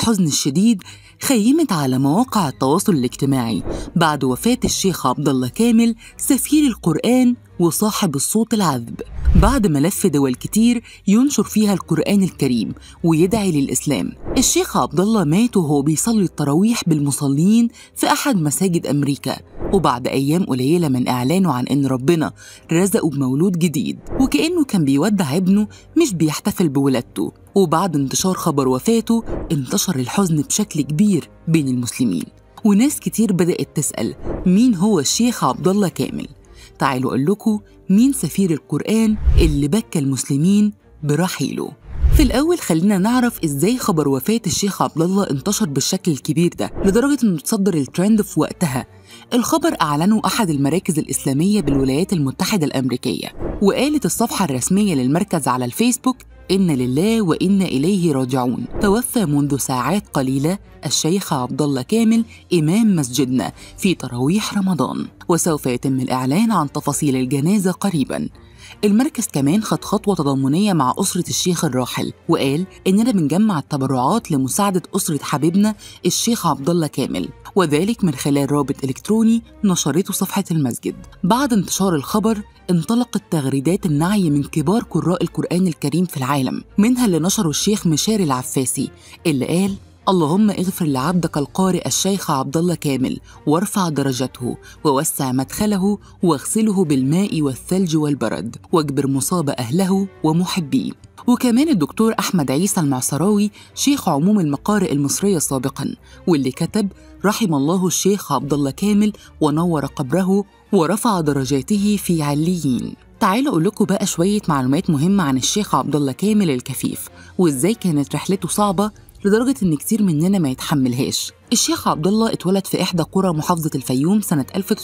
الحزن الشديد خيمت على مواقع التواصل الاجتماعي بعد وفاة الشيخ عبد الله كامل سفير القرآن وصاحب الصوت العذب بعد ما لف دول كتير ينشر فيها القرآن الكريم ويدعي للإسلام الشيخ عبد الله مات وهو بيصلي التراويح بالمصلين في أحد مساجد أمريكا وبعد أيام قليلة من إعلانه عن إن ربنا رزقه بمولود جديد وكأنه كان بيودع ابنه مش بيحتفل بولادته وبعد انتشار خبر وفاته انتشر الحزن بشكل كبير بين المسلمين وناس كتير بدأت تسأل مين هو الشيخ عبد الله كامل تعالوا أقول لكم مين سفير القرآن اللي بكى المسلمين برحيله في الأول خلينا نعرف إزاي خبر وفاة الشيخ عبد الله انتشر بالشكل الكبير ده لدرجة إنه تصدر الترند في وقتها الخبر أعلنه أحد المراكز الإسلامية بالولايات المتحدة الأمريكية وقالت الصفحة الرسمية للمركز على الفيسبوك إن لله وإنا إليه راجعون توفى منذ ساعات قليلة الشيخ عبد الله كامل إمام مسجدنا في تراويح رمضان وسوف يتم الإعلان عن تفاصيل الجنازة قريباً المركز كمان خد خطوة تضامنية مع أسرة الشيخ الراحل وقال إننا بنجمع التبرعات لمساعدة أسرة حبيبنا الشيخ عبد الله كامل وذلك من خلال رابط إلكتروني نشرته صفحة المسجد بعد انتشار الخبر انطلقت تغريدات النعي من كبار قراء القرآن الكريم في العالم منها اللي نشره الشيخ مشاري العفاسي اللي قال اللهم اغفر لعبدك القارئ الشيخ عبد الله كامل وارفع درجته ووسع مدخله واغسله بالماء والثلج والبرد واجبر مصاب اهله ومحبيه وكمان الدكتور أحمد عيسى المعصراوي شيخ عموم المقارئ المصرية سابقا واللي كتب رحم الله الشيخ عبد الله كامل ونور قبره ورفع درجاته في عليين تعالوا أقول لكم بقى شوية معلومات مهمة عن الشيخ عبد الله كامل الكفيف وإزاي كانت رحلته صعبة لدرجة إن كتير مننا ما يتحملهاش الشيخ عبد الله اتولد في إحدى قرى محافظة الفيوم سنة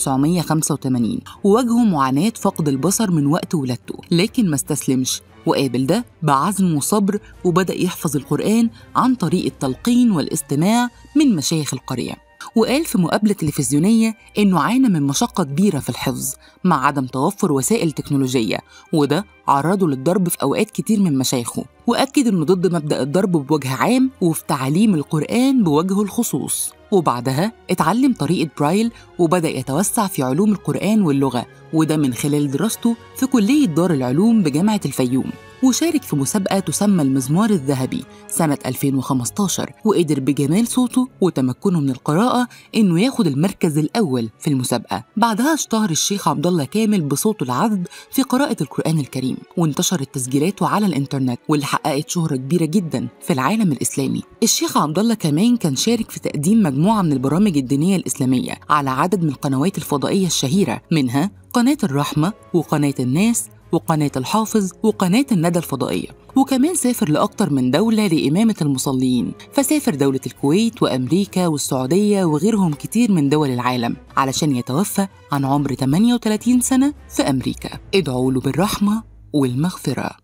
1985 وواجهه معاناة فقد البصر من وقت ولادته لكن ما استسلمش وقابل ده بعزم وصبر وبدأ يحفظ القرآن عن طريق التلقين والاستماع من مشايخ القرية وقال في مقابلة تلفزيونية إنه عانى من مشقة كبيرة في الحفظ مع عدم توفر وسائل تكنولوجية وده عرضه للضرب في أوقات كتير من مشايخه وأكد إنه ضد مبدأ الضرب بوجه عام وفي تعليم القرآن بوجه الخصوص وبعدها اتعلم طريقة برايل وبدأ يتوسع في علوم القرآن واللغة وده من خلال دراسته في كلية دار العلوم بجامعة الفيوم وشارك في مسابقة تسمى المزمار الذهبي سنة 2015 وقدر بجمال صوته وتمكنه من القراءة إنه ياخد المركز الأول في المسابقة بعدها اشتهر الشيخ عبد الله كامل بصوته العذب في قراءة القرآن الكريم وانتشرت تسجيلاته على الإنترنت واللي حققت شهرة كبيرة جدا في العالم الإسلامي الشيخ عبد الله كمان كان شارك في تقديم مجموعة من البرامج الدينية الإسلامية على عدد من القنوات الفضائية الشهيرة منها قناة الرحمة وقناة الناس وقناة الحافظ وقناة الندى الفضائية وكمان سافر لأكتر من دولة لإمامة المصلين فسافر دولة الكويت وأمريكا والسعودية وغيرهم كتير من دول العالم علشان يتوفى عن عمر 38 سنة في أمريكا ادعوا له بالرحمة والمغفرة